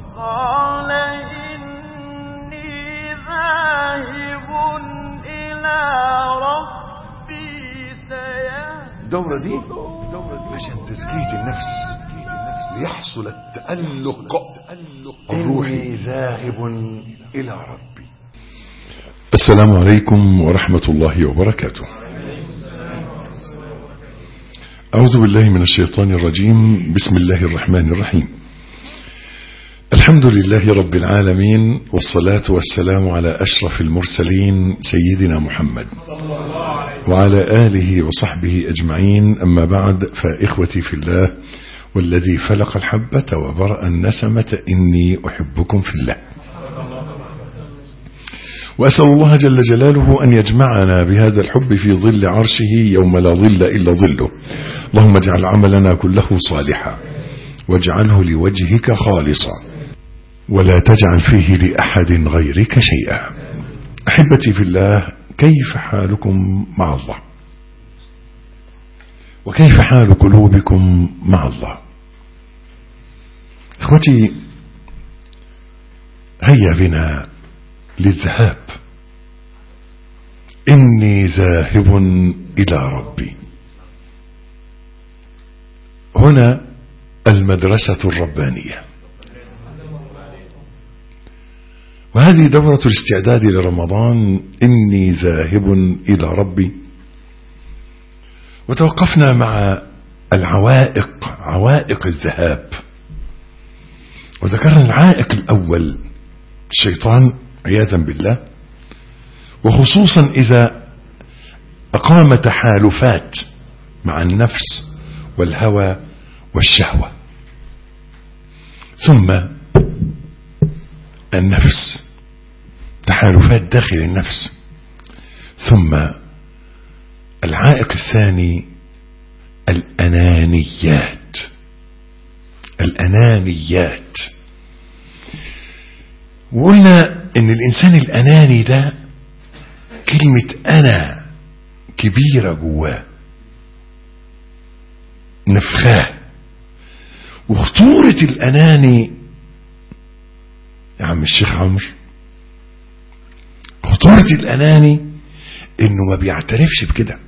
قال إني ذاهب إلى ربي سيهدين الدورة دي عشان تزكية النفس ليحصل التألق الروحي ذاهب إلى ربي السلام عليكم ورحمة الله وبركاته أعوذ بالله من الشيطان الرجيم بسم الله الرحمن الرحيم الحمد لله رب العالمين والصلاة والسلام على أشرف المرسلين سيدنا محمد وعلى آله وصحبه أجمعين أما بعد فإخوتي في الله والذي فلق الحبة وبرأ النسمة إني أحبكم في الله وأسأل الله جل جلاله أن يجمعنا بهذا الحب في ظل عرشه يوم لا ظل إلا ظله اللهم اجعل عملنا كله صالحا واجعله لوجهك خالصا ولا تجعل فيه لأحد غيرك شيئا أحبتي في الله كيف حالكم مع الله وكيف حال قلوبكم مع الله اخوتي هيا بنا للذهاب إني ذاهب إلى ربي هنا المدرسة الربانية وهذه دورة الاستعداد لرمضان إني ذاهب إلى ربي وتوقفنا مع العوائق عوائق الذهاب وذكرنا العائق الأول الشيطان عياذا بالله وخصوصا إذا أقام تحالفات مع النفس والهوى والشهوة ثم النفس تحالفات داخل النفس ثم العائق الثاني الأنانيات الأنانيات وقلنا ان الانسان الاناني ده كلمة انا كبيرة جواه نفخاه وخطورة الاناني يا عم الشيخ عمرو خطورة الاناني انه ما بيعترفش بكده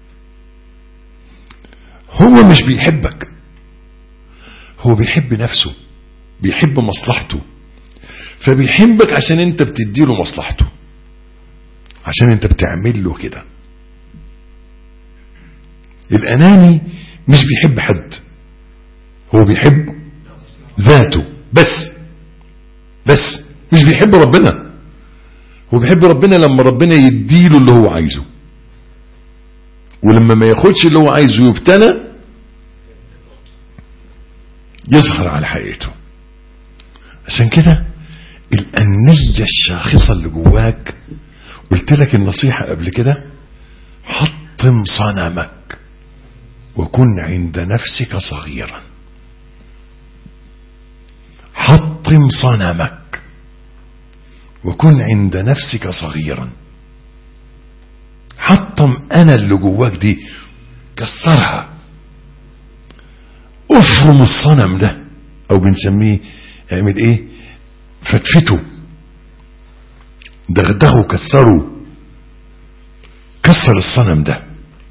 هو مش بيحبك هو بيحب نفسه بيحب مصلحته فبيحبك عشان انت بتديله مصلحته عشان انت بتعمل له كده الاناني مش بيحب حد هو بيحب ذاته بس بس مش بيحب ربنا هو بيحب ربنا لما ربنا يديله اللي هو عايزه ولما ما ياخدش اللي هو عايزه يبتلى يظهر على حقيقته عشان كده الأنية الشاخصة اللي جواك قلت لك النصيحة قبل كده حطم صنمك وكن عند نفسك صغيرا حطم صنمك وكن عند نفسك صغيرا حطم أنا اللي جواك دي كسرها افرم الصنم ده او بنسميه اعمل ايه فتفته دغدغه كسره كسر الصنم ده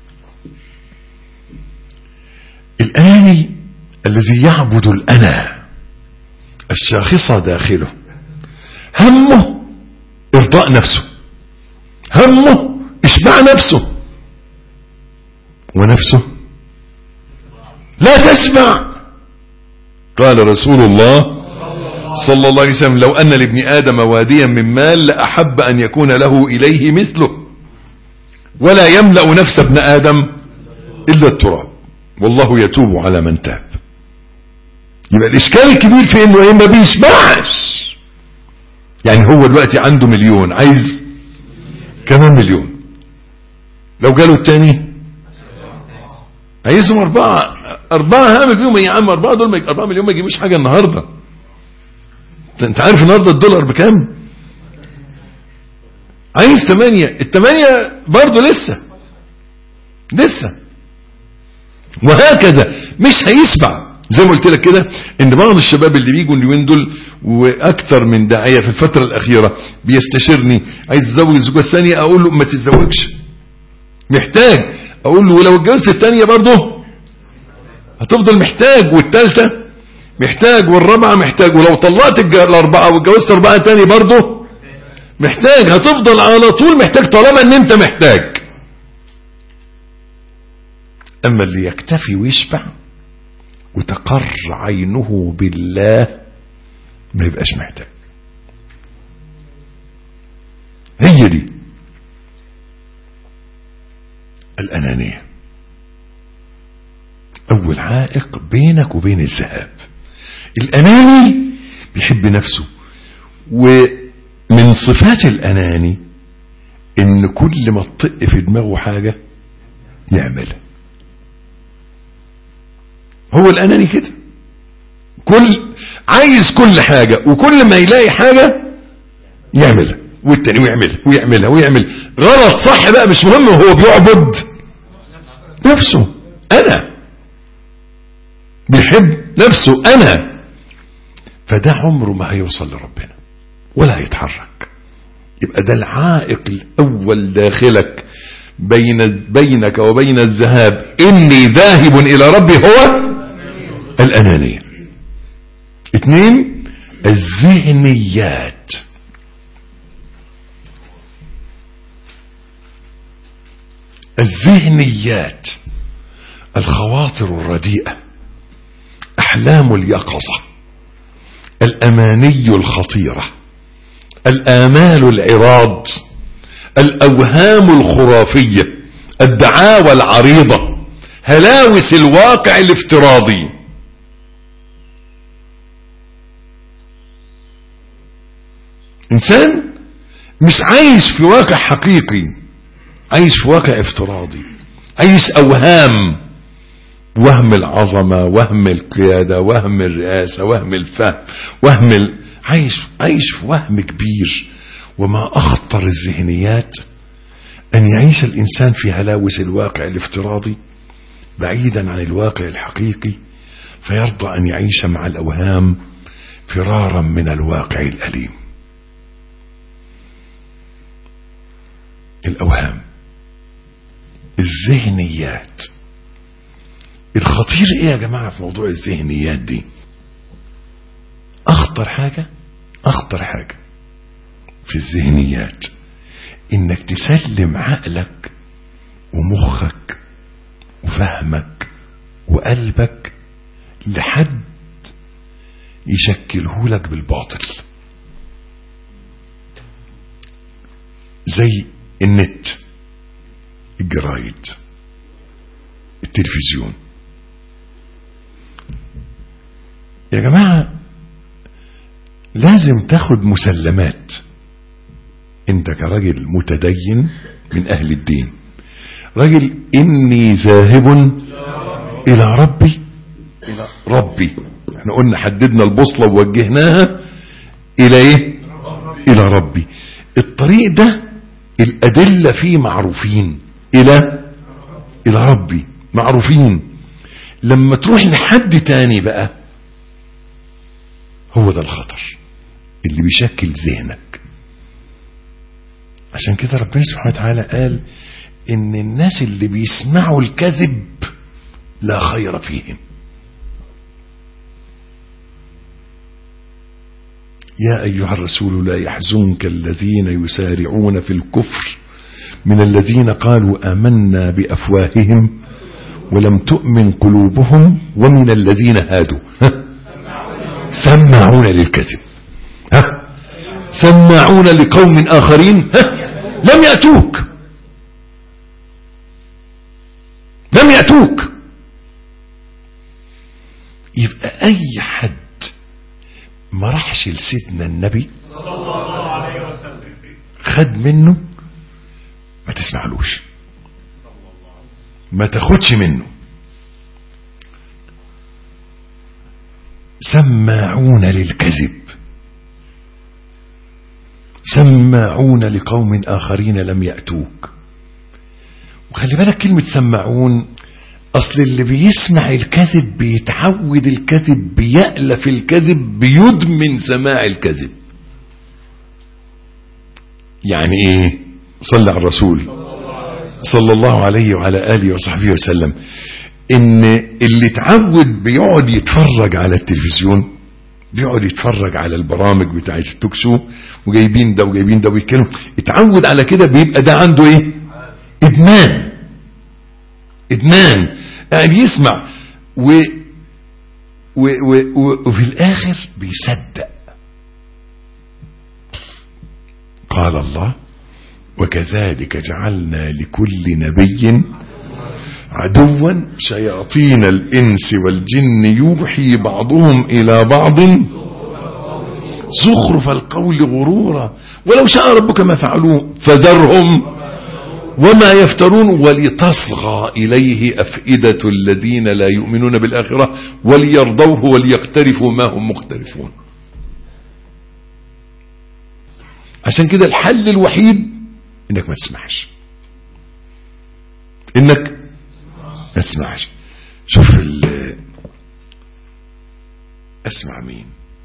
الآني الذي يعبد الأنا الشاخصة داخله همه إرضاء نفسه همه إشباع نفسه ونفسه لا تشبع قال رسول الله صلى الله عليه وسلم لو أن لابن آدم واديا من مال لأحب أن يكون له إليه مثله ولا يملأ نفس ابن آدم إلا التراب والله يتوب على من تاب يبقى الإشكال الكبير في إنه إيه ما بيشبعش يعني هو دلوقتي عنده مليون عايز كمان مليون لو جاله التاني عايزهم أربعة أربعة هعمل بيهم يا عم أربعة دول ما أربعة مليون ما يجيبوش حاجة النهاردة أنت عارف النهاردة الدولار بكام؟ عايز ثمانية الثمانية برضه لسه لسه وهكذا مش هيسبع زي ما قلت لك كده ان بعض الشباب اللي بيجوا اليومين دول واكثر من داعيه في الفتره الاخيره بيستشيرني عايز اتزوج الزوجه الثانيه اقول له ما تتزوجش محتاج اقول له ولو اتجوزت الثانيه برضه هتفضل محتاج والثالثه محتاج والرابعه محتاج ولو طلقت الج- الاربعه واتجوزت اربعه تاني برضه محتاج هتفضل على طول محتاج طالما ان انت محتاج اما اللي يكتفي ويشبع وتقر عينه بالله ما يبقاش محتاج هي دي الأنانية أول عائق بينك وبين الذهاب الأناني بيحب نفسه ومن صفات الأناني إن كل ما تطق في دماغه حاجة يعملها هو الأناني كده كل عايز كل حاجة وكل ما يلاقي حاجة يعملها والتاني ويعملها ويعملها ويعمل غلط صح بقى مش مهم هو بيعبد نفسه أنا بيحب نفسه أنا فده عمره ما هيوصل لربنا ولا هيتحرك يبقى ده العائق الأول داخلك بين بينك وبين الذهاب إني ذاهب إلى ربي هو الأنانية اثنين الذهنيات الذهنيات الخواطر الرديئة أحلام اليقظة الأماني الخطيرة الآمال العراض الأوهام الخرافية الدعاوى العريضة هلاوس الواقع الافتراضي إنسان مش عايش في واقع حقيقي عايش في واقع افتراضي عايش أوهام وهم العظمة وهم القيادة وهم الرئاسة وهم الفهم وهم ال... عايش عايش في وهم كبير وما أخطر الذهنيات أن يعيش الإنسان في هلاوس الواقع الافتراضي بعيدا عن الواقع الحقيقي فيرضى أن يعيش مع الأوهام فرارا من الواقع الأليم الأوهام الذهنيات الخطير ايه يا جماعة في موضوع الذهنيات دي اخطر حاجة اخطر حاجة في الذهنيات انك تسلم عقلك ومخك وفهمك وقلبك لحد يشكله لك بالباطل زي النت الجرايد التلفزيون يا جماعة لازم تاخد مسلمات انت كراجل متدين من اهل الدين راجل اني ذاهب الى ربي الى ربي احنا قلنا حددنا البوصلة ووجهناها الى ايه الى ربي الطريق ده الادلة فيه معروفين الى الى ربي معروفين لما تروح لحد تاني بقى هو ده الخطر اللي بيشكل ذهنك عشان كده ربنا سبحانه وتعالى قال ان الناس اللي بيسمعوا الكذب لا خير فيهم يا أيها الرسول لا يحزنك الذين يسارعون في الكفر من الذين قالوا آمنا بأفواههم ولم تؤمن قلوبهم ومن الذين هادوا ها؟ سماعون للكذب ها؟ سماعون لقوم آخرين ها؟ لم يأتوك لم يأتوك يبقى أي حد ما راحش لسيدنا النبي خد منه ما تسمعلوش ما تاخدش منه سماعون للكذب سماعون لقوم آخرين لم يأتوك وخلي بالك كلمة سماعون اصل اللي بيسمع الكذب بيتعود الكذب بيألف الكذب بيدمن سماع الكذب يعني ايه صلى على الرسول صلى الله عليه وعلى آله وصحبه وسلم ان اللي اتعود بيقعد يتفرج على التلفزيون بيقعد يتفرج على البرامج بتاعت التوك شو وجايبين ده وجايبين ده ويتكلم اتعود على كده بيبقى ده عنده ايه ادمان ادمان قاعد يسمع و و و و وفي الاخر بيصدق قال الله وكذلك جعلنا لكل نبي عدوا شياطين الإنس والجن يوحي بعضهم إلى بعض زخرف القول غرورا ولو شاء ربك ما فعلوه فذرهم وما يفترون ولتصغى إليه أفئدة الذين لا يؤمنون بالآخرة وليرضوه وليقترفوا ما هم مقترفون عشان كده الحل الوحيد انك ما تسمعش انك ما تسمعش شوف ال اسمع مين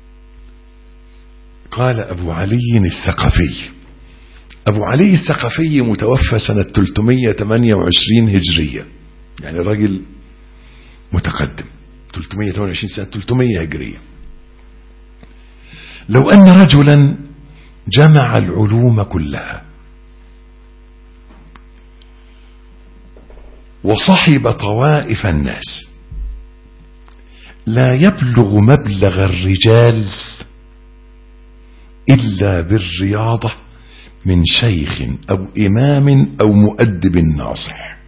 قال ابو علي الثقفي ابو علي الثقفي متوفى سنة 328 هجرية يعني راجل متقدم 328 سنة 300 هجرية لو ان رجلا جمع العلوم كلها وصحب طوائف الناس لا يبلغ مبلغ الرجال إلا بالرياضة من شيخ أو إمام أو مؤدب ناصح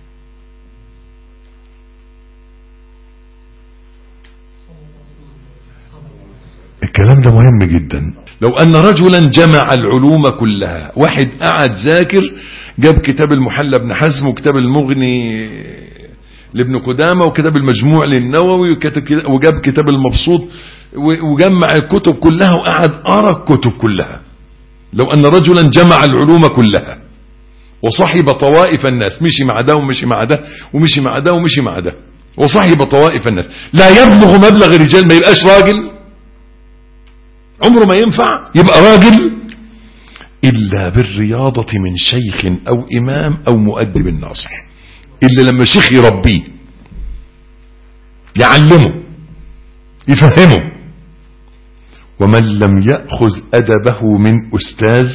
الكلام ده مهم جدا لو أن رجلا جمع العلوم كلها واحد قعد ذاكر جاب كتاب المحلى بن حزم وكتاب المغني لابن قدامة وكتاب المجموع للنووي وجاب كتاب المبسوط وجمع الكتب كلها وقعد قرا الكتب كلها لو أن رجلا جمع العلوم كلها وصحب طوائف الناس مشي مع ده ومشي مع ده ومشي مع ده ومشي مع ده وصحب طوائف الناس لا يبلغ مبلغ الرجال ما يبقاش راجل عمره ما ينفع يبقى راجل إلا بالرياضة من شيخ أو إمام أو مؤدب ناصح إلا لما شيخ يربيه يعلمه يفهمه ومن لم يأخذ أدبه من أستاذ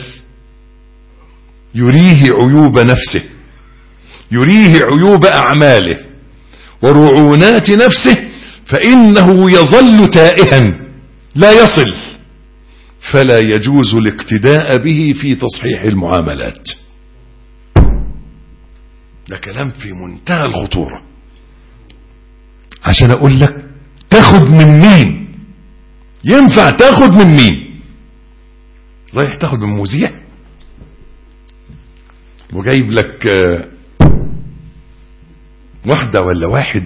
يريه عيوب نفسه يريه عيوب أعماله ورعونات نفسه فإنه يظل تائها لا يصل فلا يجوز الاقتداء به في تصحيح المعاملات ده كلام في منتهى الخطورة عشان اقول لك تاخد من مين ينفع تاخد من مين رايح تاخد من مذيع وجايب لك واحدة ولا واحد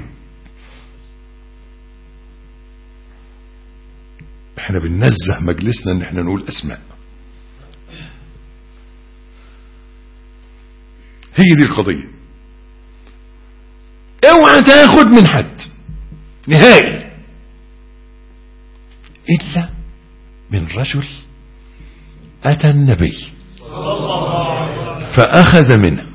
احنا بننزه مجلسنا ان احنا نقول اسماء هي دي القضية اوعى تاخد من حد نهائي الا من رجل اتى النبي فاخذ منه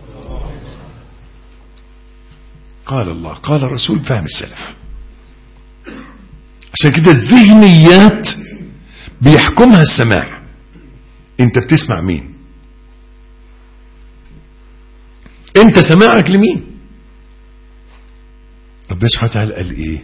قال الله قال الرسول فهم السلف عشان كده الذهنيات بيحكمها السماع انت بتسمع مين انت سماعك لمين ربنا سبحانه وتعالى قال ايه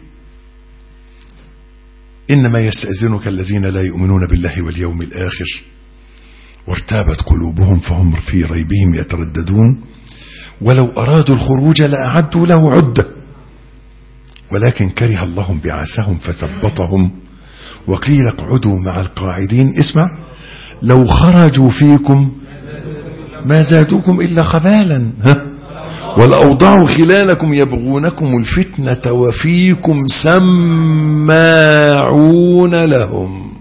انما يستأذنك الذين لا يؤمنون بالله واليوم الاخر وارتابت قلوبهم فهم في ريبهم يترددون ولو ارادوا الخروج لاعدوا له عده ولكن كره الله بعاثهم فثبطهم وقيل اقعدوا مع القاعدين اسمع لو خرجوا فيكم ما زادوكم إلا خبالا ها ولأوضعوا خلالكم يبغونكم الفتنة وفيكم سماعون لهم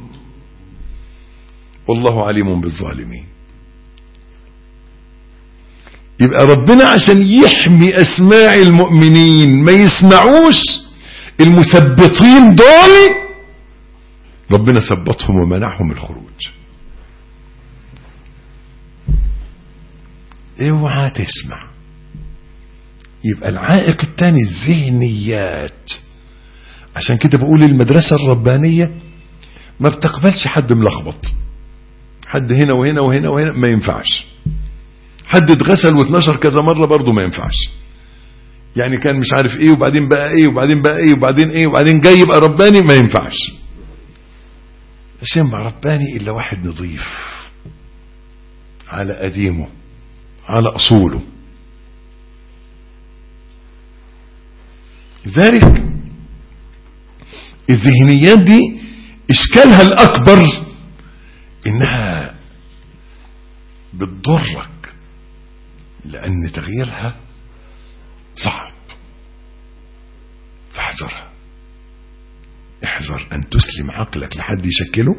والله عليم بالظالمين يبقى ربنا عشان يحمي اسماع المؤمنين ما يسمعوش المثبطين دول ربنا ثبتهم ومنعهم الخروج اوعى تسمع يبقى العائق الثاني الذهنيات عشان كده بقول المدرسة الربانية ما بتقبلش حد ملخبط حد هنا وهنا وهنا وهنا ما ينفعش حد اتغسل واتنشر كذا مرة برضه ما ينفعش يعني كان مش عارف ايه وبعدين بقى ايه وبعدين بقى ايه وبعدين ايه وبعدين جاي يبقى رباني ما ينفعش مش ينفع رباني الا واحد نظيف على قديمه على اصوله لذلك الذهنيات دي اشكالها الاكبر انها بتضرك لان تغييرها صعب فاحذرها احذر ان تسلم عقلك لحد يشكله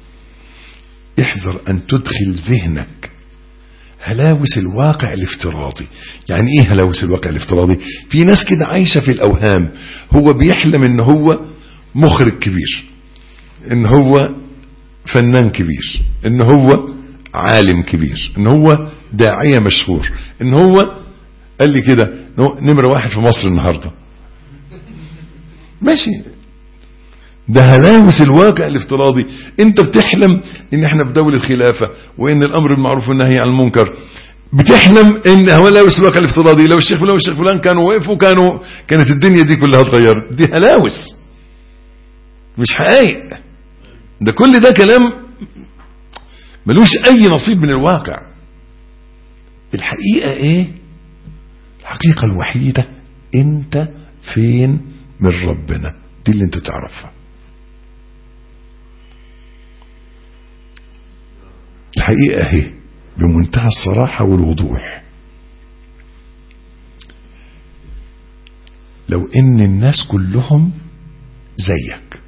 احذر ان تدخل ذهنك هلاوس الواقع الافتراضي يعني ايه هلاوس الواقع الافتراضي في ناس كده عايشة في الاوهام هو بيحلم ان هو مخرج كبير ان هو فنان كبير ان هو عالم كبير ان هو داعية مشهور ان هو قال لي كده نمرة واحد في مصر النهاردة ماشي ده هلاوس الواقع الافتراضي انت بتحلم ان احنا في دولة خلافة وان الامر بالمعروف والنهي عن المنكر بتحلم ان هو هلاوس الواقع الافتراضي لو الشيخ فلان والشيخ فلان كانوا وقفوا كانوا كانت الدنيا دي كلها اتغيرت دي هلاوس مش حقائق ده كل ده كلام ملوش اي نصيب من الواقع الحقيقة ايه الحقيقة الوحيدة انت فين من ربنا دي اللي انت تعرفها الحقيقة اهي بمنتهى الصراحة والوضوح لو ان الناس كلهم زيك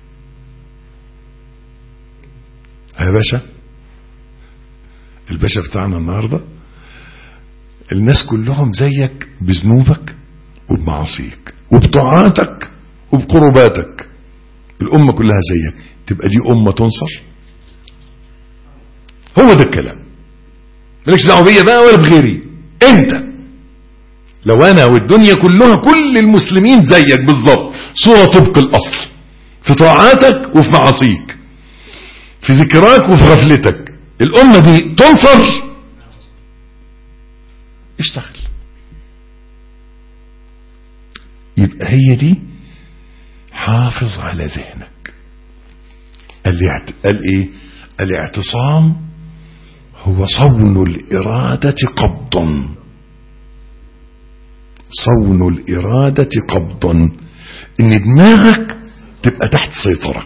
يا باشا الباشا بتاعنا النهاردة الناس كلهم زيك بذنوبك وبمعاصيك وبطاعاتك وبقرباتك الأمة كلها زيك تبقى دي أمة تنصر هو ده الكلام مالكش دعوه بيا بقى ولا بغيري انت لو انا والدنيا كلها كل المسلمين زيك بالظبط صورة طبق الاصل في طاعاتك وفي معاصيك في ذكراك وفي غفلتك الامة دي تنصر اشتغل يبقى هي دي حافظ على ذهنك الاعت... قال ايه الاعتصام هو صون الإرادة قبضا صون الإرادة قبضا إن دماغك تبقى تحت سيطرة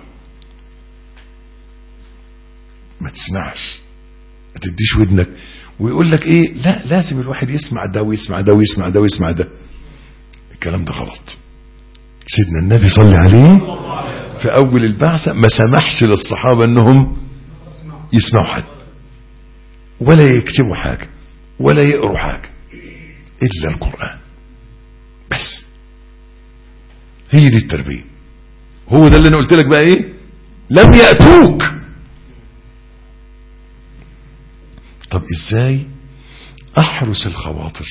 ما تسمعش ما تديش ودنك ويقول لك ايه لا لازم الواحد يسمع ده ويسمع ده ويسمع ده ويسمع ده الكلام ده غلط سيدنا النبي صلى عليه في اول البعثة ما سمحش للصحابة انهم يسمعوا حد ولا يكتبوا حاجة ولا يقروا حاجة إلا القرآن بس هي دي التربية هو ده اللي أنا قلت لك بقى إيه لم يأتوك طب إزاي أحرس الخواطر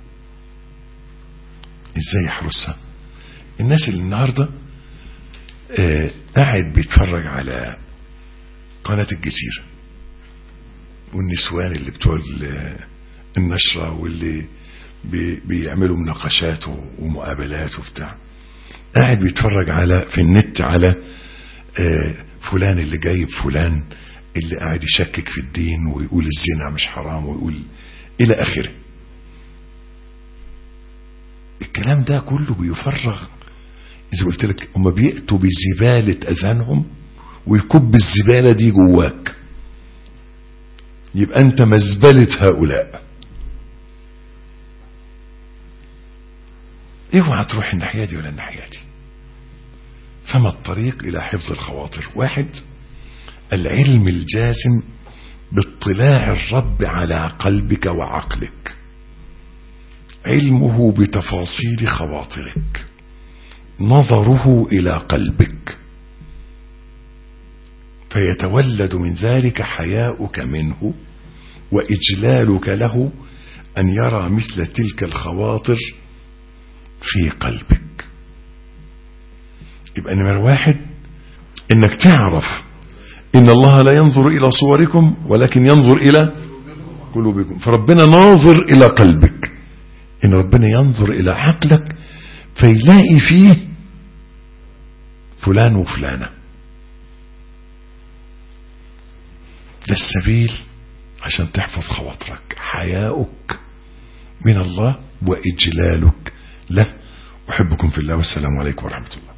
إزاي أحرسها الناس اللي النهاردة آه قاعد بيتفرج على قناة الجزيرة والنسوان اللي بتوع النشرة واللي بي بيعملوا مناقشات ومقابلات وبتاع قاعد بيتفرج على في النت على فلان اللي جايب فلان اللي قاعد يشكك في الدين ويقول الزنا مش حرام ويقول الى اخره الكلام ده كله بيفرغ اذا قلت لك هم بيأتوا بزبالة اذانهم ويكب الزبالة دي جواك يبقى انت مزبلة هؤلاء اوعى تروح الناحية دي ولا الناحية دي فما الطريق الى حفظ الخواطر واحد العلم الجازم باطلاع الرب على قلبك وعقلك علمه بتفاصيل خواطرك نظره إلى قلبك فيتولد من ذلك حياؤك منه وإجلالك له أن يرى مثل تلك الخواطر في قلبك يبقى نمر واحد انك تعرف ان الله لا ينظر الى صوركم ولكن ينظر الى قلوبكم فربنا ناظر الى قلبك ان ربنا ينظر الى عقلك فيلاقي فيه فلان وفلانة ده السبيل عشان تحفظ خواطرك حياؤك من الله وإجلالك له أحبكم في الله والسلام عليكم ورحمة الله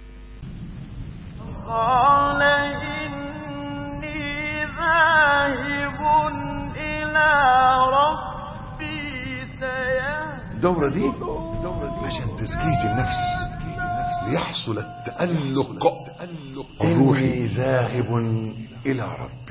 قال إني ذاهب إلى ربي سيهدين الدورة دي عشان تزكية النفس ليحصل التألق الروحي ذاهب إلى ربي